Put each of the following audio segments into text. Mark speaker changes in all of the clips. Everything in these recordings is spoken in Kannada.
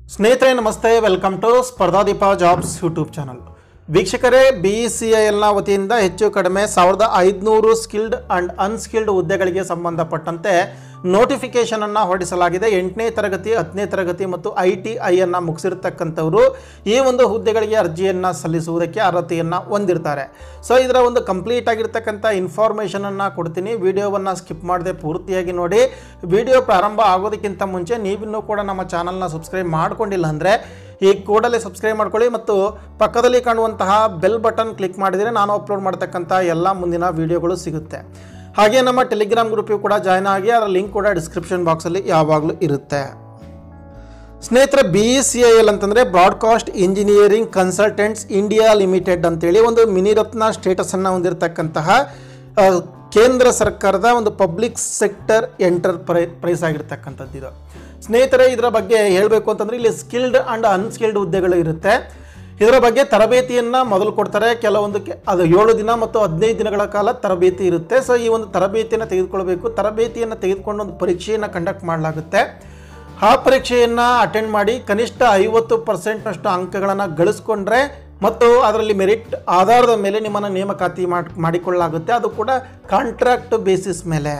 Speaker 1: ಸ್ನೇಹಿತರೆ ನಮಸ್ತೆ welcome to Spardhadeepa jobs YouTube channel ವೀಕ್ಷಕರೇ ಬಿ ಸಿ ಐ ಎಲ್ನ ವತಿಯಿಂದ ಹೆಚ್ಚು ಕಡಿಮೆ ಸಾವಿರದ ಐದುನೂರು ಸ್ಕಿಲ್ಡ್ ಆ್ಯಂಡ್ ಅನ್ಸ್ಕಿಲ್ಡ್ ಹುದ್ದೆಗಳಿಗೆ ಸಂಬಂಧಪಟ್ಟಂತೆ ನೋಟಿಫಿಕೇಶನ್ ಅನ್ನು ಹೊರಡಿಸಲಾಗಿದೆ ಎಂಟನೇ ತರಗತಿ ಹತ್ತನೇ ತರಗತಿ ಮತ್ತು ಐ ಟಿ ಐಯನ್ನು ಮುಗಿಸಿರ್ತಕ್ಕಂಥವರು ಈ ಒಂದು ಹುದ್ದೆಗಳಿಗೆ ಅರ್ಜಿಯನ್ನು ಸಲ್ಲಿಸುವುದಕ್ಕೆ ಅರ್ಹತೆಯನ್ನು ಹೊಂದಿರ್ತಾರೆ ಸೊ ಇದರ ಒಂದು ಕಂಪ್ಲೀಟ್ ಆಗಿರ್ತಕ್ಕಂಥ ಇನ್ಫಾರ್ಮೇಷನನ್ನು ಕೊಡ್ತೀನಿ ವಿಡಿಯೋವನ್ನು ಸ್ಕಿಪ್ ಮಾಡದೆ ಪೂರ್ತಿಯಾಗಿ ನೋಡಿ ವಿಡಿಯೋ ಪ್ರಾರಂಭ ಆಗೋದಕ್ಕಿಂತ ಮುಂಚೆ ನೀವಿನ್ನೂ ಕೂಡ ನಮ್ಮ ಚಾನಲ್ನ ಸಬ್ಸ್ಕ್ರೈಬ್ ಮಾಡ್ಕೊಂಡಿಲ್ಲ ಅಂದರೆ ಈ ಕೂಡಲೇ ಸಬ್ಸ್ಕ್ರೈಬ್ ಮಾಡ್ಕೊಳ್ಳಿ ಮತ್ತು ಪಕ್ಕದಲ್ಲಿ ಕಾಣುವಂತಹ ಬೆಲ್ ಬಟನ್ ಕ್ಲಿಕ್ ಮಾಡಿದರೆ ನಾನು ಅಪ್ಲೋಡ್ ಮಾಡ್ತಕ್ಕಂಥ ಎಲ್ಲ ಮುಂದಿನ ವಿಡಿಯೋಗಳು ಸಿಗುತ್ತೆ ಹಾಗೆ ನಮ್ಮ ಟೆಲಿಗ್ರಾಮ್ ಗ್ರೂಪಿಗೆ ಕೂಡ ಜಾಯ್ನ್ ಆಗಿ ಅದರ ಲಿಂಕ್ ಕೂಡ ಡಿಸ್ಕ್ರಿಪ್ಷನ್ ಬಾಕ್ಸಲ್ಲಿ ಯಾವಾಗಲೂ ಇರುತ್ತೆ ಸ್ನೇಹಿತರೆ ಬಿ ಸಿ ಐ ಎಲ್ ಅಂತಂದರೆ broadcast engineering consultants India limited ಅಂತೇಳಿ ಒಂದು ಮಿನಿರತ್ನ ಸ್ಟೇಟಸನ್ನು ಹೊಂದಿರತಕ್ಕಂತಹ ಆ, ಕೇಂದ್ರ ಸರ್ಕಾರದ ಒಂದು ಪಬ್ಲಿಕ್ ಸೆಕ್ಟರ್ ಎಂಟರ್ಪ್ರೈ ಪ್ರೈಸ್ ಆಗಿರ್ತಕ್ಕಂಥದ್ದು ಇದು ಸ್ನೇಹಿತರೆ ಇದರ ಬಗ್ಗೆ ಹೇಳಬೇಕು ಅಂತಂದರೆ ಇಲ್ಲಿ ಸ್ಕಿಲ್ಡ್ ಆ್ಯಂಡ್ ಅನ್ಸ್ಕಿಲ್ಡ್ ಹುದ್ದೆಗಳು ಇರುತ್ತೆ ಇದರ ಬಗ್ಗೆ ತರಬೇತಿಯನ್ನು ಮೊದಲು ಕೊಡ್ತಾರೆ ಕೆಲವೊಂದು ಕೆ- ಅದು ಏಳು ದಿನ ಮತ್ತು ಹದಿನೈದು ದಿನಗಳ ಕಾಲ ತರಬೇತಿ ಇರುತ್ತೆ ಸೊ ಈ ಒಂದು ತರಬೇತಿಯನ್ನು ತೆಗೆದುಕೊಳ್ಬೇಕು ತರಬೇತಿಯನ್ನು ತೆಗೆದುಕೊಂಡು ಒಂದು ಪರೀಕ್ಷೆಯನ್ನು ಕಂಡಕ್ಟ್ ಮಾಡಲಾಗುತ್ತೆ ಆ ಪರೀಕ್ಷೆಯನ್ನು ಅಟೆಂಡ್ ಮಾಡಿ ಕನಿಷ್ಠ ಐವತ್ತು ಪರ್ಸೆಂಟ್ನಷ್ಟು ಅಂಕಗಳನ್ನು ಗಳಿಸ್ಕೊಂಡ್ರೆ ಮತ್ತು ಅದರಲ್ಲಿ ಮೆರಿಟ್ ಆಧಾರದ ಮೇಲೆ ನಿಮ್ಮನ್ನು ನೇಮಕಾತಿ ಮಾಡಿ ಮಾಡಿಕೊಳ್ಳಲಾಗುತ್ತೆ ಅದು ಕೂಡ ಕಾಂಟ್ರಾಕ್ಟ್ ಬೇಸಿಸ್ ಮೇಲೆ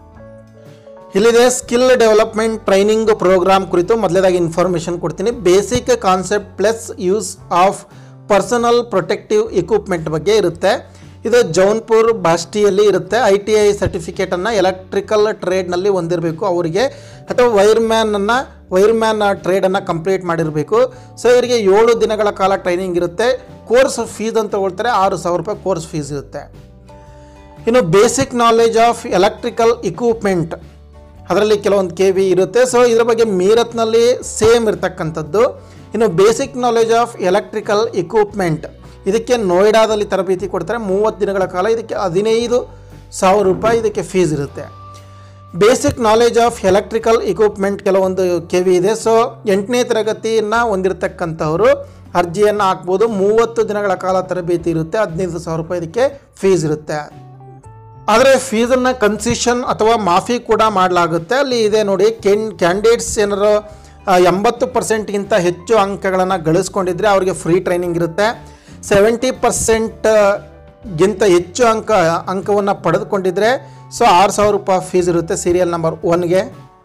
Speaker 1: ಇಲ್ಲಿದೆ ಸ್ಕಿಲ್ ಡೆವಲಪ್ಮೆಂಟ್ ಟ್ರೈನಿಂಗ್ ಪ್ರೋಗ್ರಾಮ್ ಕುರಿತು ಮೊದಲೇದಾಗಿ ಇನ್ಫಾರ್ಮೇಷನ್ ಕೊಡ್ತೀನಿ basic concept plus use of personal protective equipment ಬಗ್ಗೆ ಇರುತ್ತೆ ಇದು ಜೌನ್ಪುರ್ ಬಾಸ್ಟಿಯಲ್ಲಿ ಇರುತ್ತೆ ಐ ಟಿ ಐ ಸರ್ಟಿಫಿಕೇಟನ್ನು ಎಲೆಕ್ಟ್ರಿಕಲ್ ಟ್ರೇಡ್ನಲ್ಲಿ ಹೊಂದಿರಬೇಕು ಅವರಿಗೆ ಅಥವಾ ವೈರ್ಮ್ಯಾನನ್ನು ವೈರ್ಮ್ಯಾನ್ ಟ್ರೇಡನ್ನು ಕಂಪ್ಲೀಟ್ ಮಾಡಿರಬೇಕು ಸೊ ಇವರಿಗೆ ಏಳು ದಿನಗಳ ಕಾಲ ಟ್ರೈನಿಂಗ್ ಇರುತ್ತೆ ಕೋರ್ಸ್ ಫೀಸ್ ಅಂತ ತಗೊಳ್ತಾರೆ ಆರು ಸಾವಿರ ರೂಪಾಯಿ ಕೋರ್ಸ್ ಫೀಸ್ ಇರುತ್ತೆ ಇನ್ನು basic knowledge of electrical equipment ಅದರಲ್ಲಿ ಕೆಲವೊಂದು ಕೆ ವಿ ಇರುತ್ತೆ ಸೊ ಇದ್ರ ಬಗ್ಗೆ ಮೀರತ್ನಲ್ಲಿ ಸೇಮ್ ಇರ್ತಕ್ಕಂಥದ್ದು ಇನ್ನು basic knowledge of electrical equipment ಇದಕ್ಕೆ ನೋಯ್ಡಾದಲ್ಲಿ ತರಬೇತಿ ಕೊಡ್ತಾರೆ ಮೂವತ್ತು ದಿನಗಳ ಕಾಲ ಇದಕ್ಕೆ ಹದಿನೈದು ಸಾವಿರ ರೂಪಾಯಿ ಇದಕ್ಕೆ ಫೀಸ್ ಇರುತ್ತೆ basic knowledge of electrical equipment ಕೆಲವೊಂದು ಕೆ ವಿ ಇದೆ ಸೊ ಎಂಟನೇ ತರಗತಿಯನ್ನು ಹೊಂದಿರತಕ್ಕಂಥವರು ಅರ್ಜಿಯನ್ನು ಹಾಕ್ಬೋದು ಮೂವತ್ತು ದಿನಗಳ ಕಾಲ ತರಬೇತಿ ಇರುತ್ತೆ ಹದಿನೈದು ಸಾವಿರ ರೂಪಾಯಿ ಇದಕ್ಕೆ ಫೀಸ್ ಇರುತ್ತೆ ಆದರೆ ಫೀಸನ್ನು ಕನ್ಸೆಷನ್ ಅಥವಾ ಮಾಫಿ ಕೂಡ ಮಾಡಲಾಗುತ್ತೆ ಅಲ್ಲಿ ಇದೆ ನೋಡಿ ಕೆನ್ ಕ್ಯಾಂಡಿಡೇಟ್ಸ್ ಏನಾರು ಆ, ಎಂಬತ್ತು ಪರ್ಸೆಂಟ್ಗಿಂತ ಹೆಚ್ಚು ಅಂಕಗಳನ್ನು ಗಳಿಸ್ಕೊಂಡಿದ್ರೆ ಅವರಿಗೆ ಫ್ರೀ ಟ್ರೈನಿಂಗ್ ಇರುತ್ತೆ ಸೆವೆಂಟಿ ಪರ್ಸೆಂಟ್ ಗಿಂತ ಹೆಚ್ಚು ಅಂಕ ಅಂಕವನ್ನು ಪಡೆದುಕೊಂಡಿದ್ರೆ ಸೊ ಆರು ಸಾವಿರ ರೂಪಾಯಿ ಫೀಸ್ ಇರುತ್ತೆ ಸೀರಿಯಲ್ ನಂಬರ್ ಒನ್ಗೆ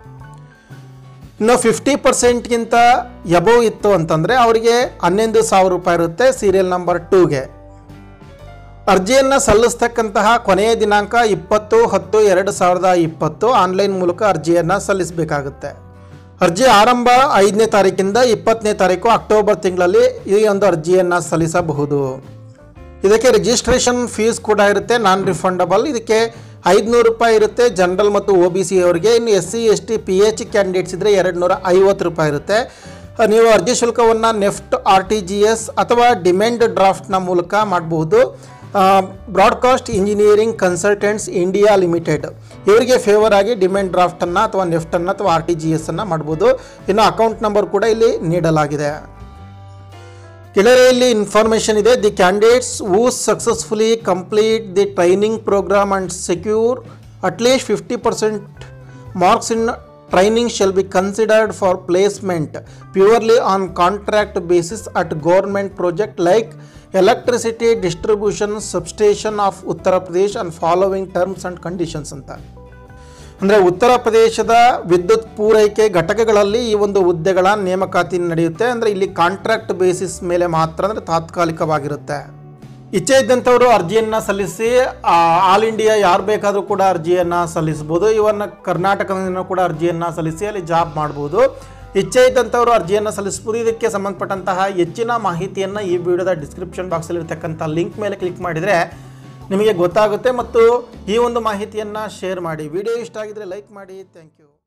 Speaker 1: ಇನ್ನು ಫಿಫ್ಟಿ ಪರ್ಸೆಂಟ್ಗಿಂತ ಎಬೋವ್ ಇತ್ತು ಅಂತಂದರೆ ಅವರಿಗೆ ಹನ್ನೊಂದು ಸಾವಿರ ರೂಪಾಯಿ ಇರುತ್ತೆ ಸೀರಿಯಲ್ ನಂಬರ್ ಟೂಗೆ ಅರ್ಜಿಯನ್ನು ಸಲ್ಲಿಸ್ತಕ್ಕಂತಹ ಕೊನೆಯ ದಿನಾಂಕ ಇಪ್ಪತ್ತು ಹತ್ತು ಎರಡು ಸಾವಿರದ ಇಪ್ಪತ್ತು ಆನ್ಲೈನ್ ಮೂಲಕ ಅರ್ಜಿಯನ್ನು ಸಲ್ಲಿಸಬೇಕಾಗುತ್ತೆ ಅರ್ಜಿ ಆರಂಭ ಐದನೇ ತಾರೀಕಿಂದ ಇಪ್ಪತ್ತನೇ ತಾರೀಕು ಅಕ್ಟೋಬರ್ ತಿಂಗಳಲ್ಲಿ ಈ ಒಂದು ಅರ್ಜಿಯನ್ನು ಸಲ್ಲಿಸಬಹುದು ಇದಕ್ಕೆ ರಿಜಿಸ್ಟ್ರೇಷನ್ ಫೀಸ್ ಕೂಡ ಇರುತ್ತೆ ನಾನ್ ರಿಫಂಡಬಲ್ ಇದಕ್ಕೆ ಐದುನೂರು ರೂಪಾಯಿ ಇರುತ್ತೆ ಜನರಲ್ ಮತ್ತು ಒ ಬಿ ಸಿ ಅವರಿಗೆ ಇನ್ನು S C S T P H candidates ಇದ್ದರೆ ಎರಡು ನೂರ ಐವತ್ತು ರೂಪಾಯಿ ಇರುತ್ತೆ ಅಹ್, ನೀವು ಅರ್ಜಿ ಶುಲ್ಕವನ್ನು NEFT R T G S ಅಥವಾ ಡಿಮ್ಯಾಂಡ್ ಡ್ರಾಫ್ಟ್ನ ಮೂಲಕ ಮಾಡಬಹುದು broadcast engineering consultants India limited ಇವರಿಗೆ ಫೇವರ್ ಆಗಿ ಡಿಮ್ಯಾಂಡ್ ಡ್ರಾಫ್ಟನ್ನು ಅಥವಾ ನೆಫ್ಟನ್ನು ಅಥವಾ ಆರ್ ಟಿ ಜಿ ಎಸ್ ಅನ್ನು ಮಾಡ್ಬೋದು ಇನ್ನು ಅಕೌಂಟ್ ನಂಬರ್ ಕೂಡ ಇಲ್ಲಿ ನೀಡಲಾಗಿದೆ ಕೆಳಗೆ ಇಲ್ಲಿ ಇನ್ಫಾರ್ಮೇಷನ್ ಇದೆ the candidates who successfully complete the training program and secure at least fifty percent marks in training shall be considered for placement purely on contract basis at government project like electricity distribution substation of Uttar Pradesh and following terms and conditions ಅಂತ ಅಂದರೆ ಉತ್ತರ ಪ್ರದೇಶದ ವಿದ್ಯುತ್ ಪೂರೈಕೆ ಘಟಕಗಳಲ್ಲಿ ಈ ಒಂದು ಹುದ್ದೆಗಳ ನೇಮಕಾತಿ ನಡೆಯುತ್ತೆ ಅಂದರೆ ಇಲ್ಲಿ ಕಾಂಟ್ರಾಕ್ಟ್ ಬೇಸಿಸ್ ಮೇಲೆ ಮಾತ್ರ ಅಂದರೆ ತಾತ್ಕಾಲಿಕವಾಗಿರುತ್ತೆ ಇಚ್ಛೆ ಇದ್ದಂಥವರು ಅರ್ಜಿಯನ್ನು ಸಲ್ಲಿಸಿ ಆ, ಆಲ್ ಇಂಡಿಯಾ ಯಾರು ಬೇಕಾದರೂ ಕೂಡ ಅರ್ಜಿಯನ್ನು ಸಲ್ಲಿಸ್ಬೋದು ಇವನ್ನ ಕರ್ನಾಟಕದಿಂದ ಕೂಡ ಅರ್ಜಿಯನ್ನು ಸಲ್ಲಿಸಿ ಅಲ್ಲಿ ಜಾಬ್ ಮಾಡ್ಬೋದು ಇಚ್ಛೆ ಇದ್ದಂಥವರು ಅರ್ಜಿಯನ್ನು ಸಲ್ಲಿಸ್ಬೋದು ಇದಕ್ಕೆ ಸಂಬಂಧಪಟ್ಟಂತಹ ಹೆಚ್ಚಿನ ಮಾಹಿತಿಯನ್ನು ಈ ವಿಡಿಯೋದ ಡಿಸ್ಕ್ರಿಪ್ಷನ್ ಬಾಕ್ಸಲ್ಲಿರ್ತಕ್ಕಂಥ ಲಿಂಕ್ ಮೇಲೆ ಕ್ಲಿಕ್ ಮಾಡಿದರೆ ನಿಮಗೆ ಗೊತ್ತಾಗುತ್ತೆ ಮತ್ತು ಈ ಒಂದು ಮಾಹಿತಿಯನ್ನು ಶೇರ್ ಮಾಡಿ ವಿಡಿಯೋ ಇಷ್ಟ ಆಗಿದ್ರೆ ಲೈಕ್ ಮಾಡಿ ಥ್ಯಾಂಕ್ ಯು